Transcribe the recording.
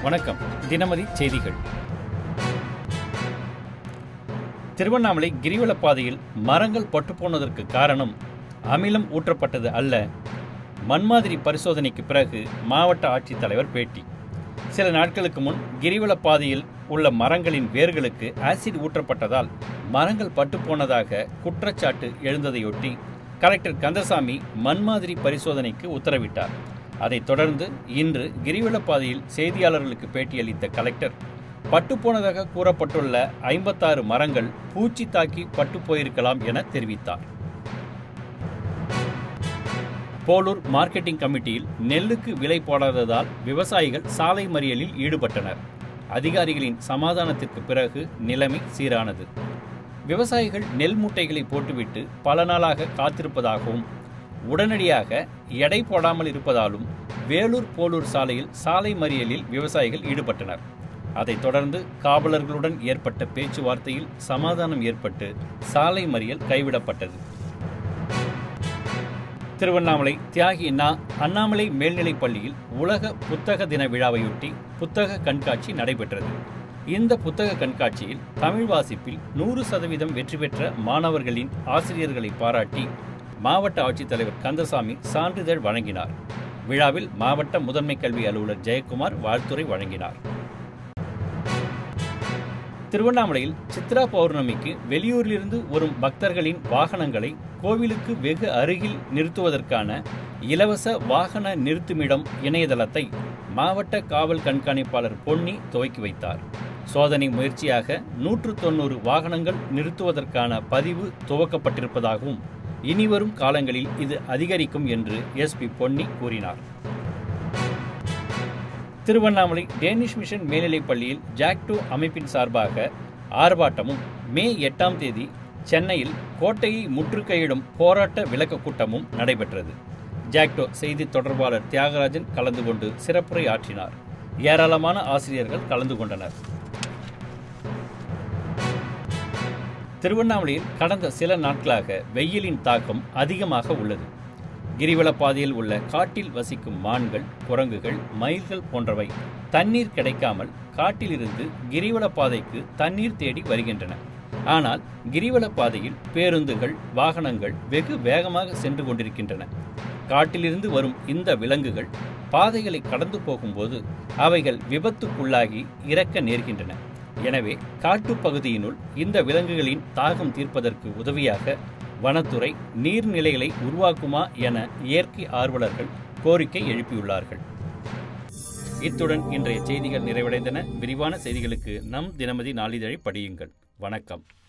வணக்கம் தினமதி செய்திகள் திருவண்ணாமலை கிரிவல பாதையில் மரங்கள் பட்டுப்போனதற்கு காரணம் அமிலம் ஊற்றப்பட்டது அல்ல மண்மாதிரி பரிசோதனைக்கு பிறகு மாவட்ட ஆட்சித்தலைவர் பேட்டி சில நாட்களுக்கு முன் கிரிவல பாதையில் உள்ள மரங்களின் வேர்களுக்கு ஆசிட் ஊற்றப்பட்டதால் மரங்கள் பட்டுப்போனதாக குற்றச்சாட்டு எழுந்ததையொட்டி கலெக்டர் கந்தசாமி மண்மாதிரி பரிசோதனைக்கு உத்தரவிட்டார் அதைத் தொடர்ந்து இன்று கிரிவல பாதையில் செய்தியாளர்களுக்கு பேட்டியளித்த கலெக்டர் பட்டுப்போனதாக கூறப்பட்டுள்ள ஐம்பத்தாறு மரங்கள் பூச்சி தாக்கி பட்டு போயிருக்கலாம் என தெரிவித்தார் போலூர் மார்க்கெட்டிங் கமிட்டியில் நெல்லுக்கு விலை போடாததால் விவசாயிகள் சாலை மறியலில் ஈடுபட்டனர் அதிகாரிகளின் சமாதானத்திற்கு பிறகு நிலைமை சீரானது விவசாயிகள் நெல் மூட்டைகளை போட்டுவிட்டு பல நாளாக காத்திருப்பதாகவும் உடனடியாக எடை போடாமல் இருப்பதாலும் வேலூர் போலூர் சாலையில் சாலை மறியலில் விவசாயிகள் ஈடுபட்டனர் அதைத் தொடர்ந்து காவலர்களுடன் ஏற்பட்ட பேச்சுவார்த்தையில் சமாதானம் ஏற்பட்டு சாலை மறியல் கைவிடப்பட்டது திருவண்ணாமலை தியாகி நா அண்ணாமலை மேல்நிலைப் பள்ளியில் உலக புத்தக தின விழாவையொட்டி புத்தக கண்காட்சி நடைபெற்றது இந்த புத்தக கண்காட்சியில் தமிழ் வாசிப்பில் நூறு சதவீதம் வெற்றி பெற்ற மாணவர்களின் ஆசிரியர்களை பாராட்டி மாவட்ட ஆட்சித்தலைவர் கந்தசாமி சான்றிதழ் வழங்கினார் விழாவில் மாவட்ட முதன்மை கல்வி அலுவலர் ஜெயக்குமார் வாழ்த்துரை வழங்கினார் திருவண்ணாமலையில் சித்ரா பௌர்ணமிக்கு வெளியூரிலிருந்து வரும் பக்தர்களின் வாகனங்களை கோவிலுக்கு வெகு அருகில் நிறுத்துவதற்கான இலவச வாகன நிறுத்துமிடம் இணையதளத்தை மாவட்ட காவல் கண்காணிப்பாளர் பொன்னி துவக்கி வைத்தார் சோதனை முயற்சியாக நூற்று தொண்ணூறு வாகனங்கள் நிறுத்துவதற்கான பதிவு துவக்கப்பட்டிருப்பதாகவும் இனிவரும் காலங்களில் இது அதிகரிக்கும் என்று எஸ்பி பொன்னி கூறினார் திருவண்ணாமலை டேனிஷ் மிஷன் மேல்நிலைப் பள்ளியில் ஜாக்டோ அமைப்பின் சார்பாக ஆர்ப்பாட்டமும் மே எட்டாம் தேதி சென்னையில் கோட்டையை முற்றுகையிடும் போராட்ட விளக்க கூட்டமும் நடைபெற்றது ஜாக்டோ செய்தி தொடர்பாளர் தியாகராஜன் கலந்து கொண்டு சிறப்புரை ஆற்றினார் ஏராளமான ஆசிரியர்கள் கலந்து கொண்டனர் திருவண்ணாமலையில் கடந்த சில நாட்களாக வெயிலின் தாக்கம் அதிகமாக உள்ளது கிரிவல பாதையில் உள்ள காட்டில் வசிக்கும் மான்கள் குரங்குகள் மயில்கள் போன்றவை தண்ணீர் கிடைக்காமல் காட்டிலிருந்து கிரிவல பாதைக்கு தண்ணீர் தேடி வருகின்றன ஆனால் கிரிவல பாதையில் பேருந்துகள் வாகனங்கள் வெகு வேகமாக சென்று கொண்டிருக்கின்றன காட்டிலிருந்து வரும் இந்த விலங்குகள் பாதைகளை கடந்து போகும்போது அவைகள் விபத்துக்குள்ளாகி இறக்க நேர்கின்றன எனவே காட்டுப்பகுதியினுள் இந்த விலங்குகளின் தாகம் தீர்ப்பதற்கு உதவியாக வனத்துறை நீர்நிலைகளை உருவாக்குமா என இயற்கை ஆர்வலர்கள் கோரிக்கை எழுப்பியுள்ளார்கள் இத்துடன் இன்றைய செய்திகள் நிறைவடைந்தன விரிவான செய்திகளுக்கு நம் தினமதி நாளிதழை படியுங்கள் வணக்கம்